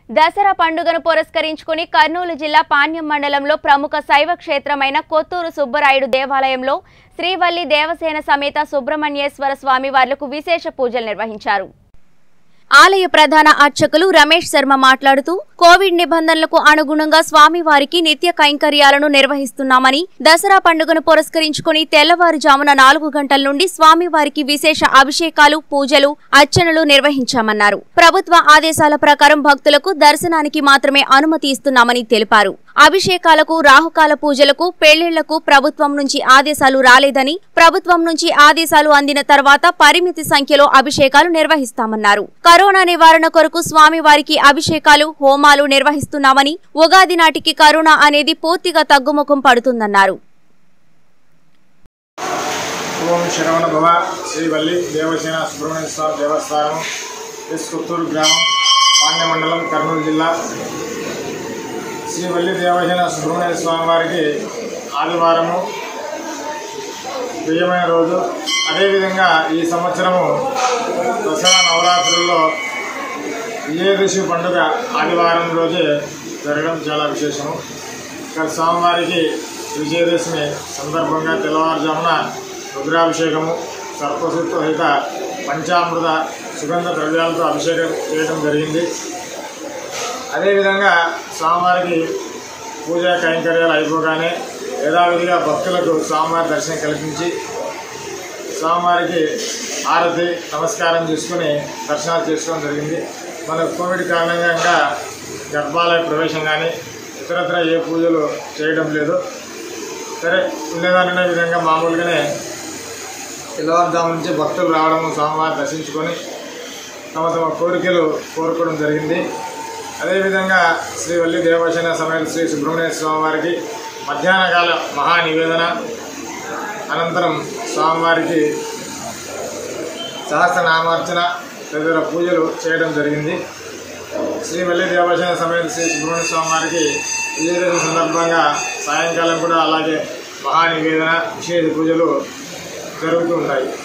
దసరా పండుగను పురస్కరించుకుని కర్నూలు జిల్లా పాణ్యం మండలంలో ప్రముఖ శైవ క్షేత్రమైన కొత్తూరు సుబ్బరాయుడు దేవాలయంలో శ్రీవల్లి దేవసేన సమేత సుబ్రహ్మణ్యేశ్వర స్వామి వార్లకు విశేష పూజలు నిర్వహించారు ఆలయ ప్రధాన అర్చకులు రమేష్ శర్మ మాట్లాడుతూ కోవిడ్ నిబంధనలకు అనుగుణంగా స్వామివారికి నిత్య కైంకర్యాలను నిర్వహిస్తున్నామని దసరా పండుగను పురస్కరించుకుని తెల్లవారుజామున నాలుగు గంటల నుండి స్వామివారికి విశేష అభిషేకాలు పూజలు అర్చనలు నిర్వహించామన్నారు ప్రభుత్వ ఆదేశాల ప్రకారం భక్తులకు దర్శనానికి మాత్రమే అనుమతి ఇస్తున్నామని తెలిపారు అభిషేకాలకు రాహుకాల పూజలకు పెళ్లిళ్లకు ప్రభుత్వం నుంచి ఆదేశాలు రాలేదని ప్రభుత్వం నుంచి ఆదేశాలు అందిన తర్వాత పరిమితి సంఖ్యలో అభిషేకాలు నిర్వహిస్తామన్నారు కరోనా నివారణ కొరకు స్వామివారికి అభిషేకాలు హోమాలు నిర్వహిస్తున్నామని ఉగాది నాటికి కరోనా అనేది పూర్తిగా తగ్గుముఖం పడుతుందన్నారు ఓం శరవణ భవ శ్రీవల్లి దేవసేన సుబ్రహ్మణ్య స్వామి దేవస్థానం ఎస్ కొత్తూరు గ్రామం పాండ్య మండలం కర్నూలు జిల్లా శ్రీవల్లి దేవసేన సుబ్రహ్మణ్య స్వామి వారికి ఆదివారము ప్రియమైన రోజు అదేవిధంగా ఈ సంవత్సరము దసరా నవరాత్రుల్లో విజయదశమి పండుగ ఆదివారం రోజే జరగడం చాలా విశేషము ఇక్కడ స్వామివారికి విజయదశమి సందర్భంగా తెల్లవారుజామున రుద్రాభిషేకము సర్పసూత్రహిత పంచామృత సుగంధ ద్రవ్యాలతో అభిషేకం చేయడం జరిగింది అదేవిధంగా స్వామివారికి పూజా కైంకర్యాలు అయిపోగానే యథావిధిగా భక్తులకు స్వామివారి దర్శనం కల్పించి స్వామివారికి హారతి నమస్కారం చేసుకుని దర్శనాలు చేసుకోవడం జరిగింది మన కోవిడ్ కారణంగా ఇంకా గర్భాలయ ప్రవేశం కానీ ఇతరత్ర ఏ పూజలు చేయడం లేదు సరే ఉండేదానినే విధంగా మామూలుగానే తెల్లవారుజాము నుంచి భక్తులు రావడం స్వామివారిని దర్శించుకొని తమ తమ కోరికలు కోరుకోవడం జరిగింది అదేవిధంగా శ్రీ వల్లి దేవసేన సమేత శ్రీ సుబ్రహ్మణ్య స్వామివారికి మధ్యాహ్న కాల మహా నివేదన అనంతరం స్వామివారికి సహస్రనామార్చన తదితర పూజలు చేయడం జరిగింది శ్రీ వల్లి దేవసేన సమేత శ్రీ సుబ్రహ్మణ్య స్వామివారికి విజయదశమి సందర్భంగా సాయంకాలం కూడా అలాగే మహా నివేదన విశేష పూజలు జరుగుతూ ఉంటాయి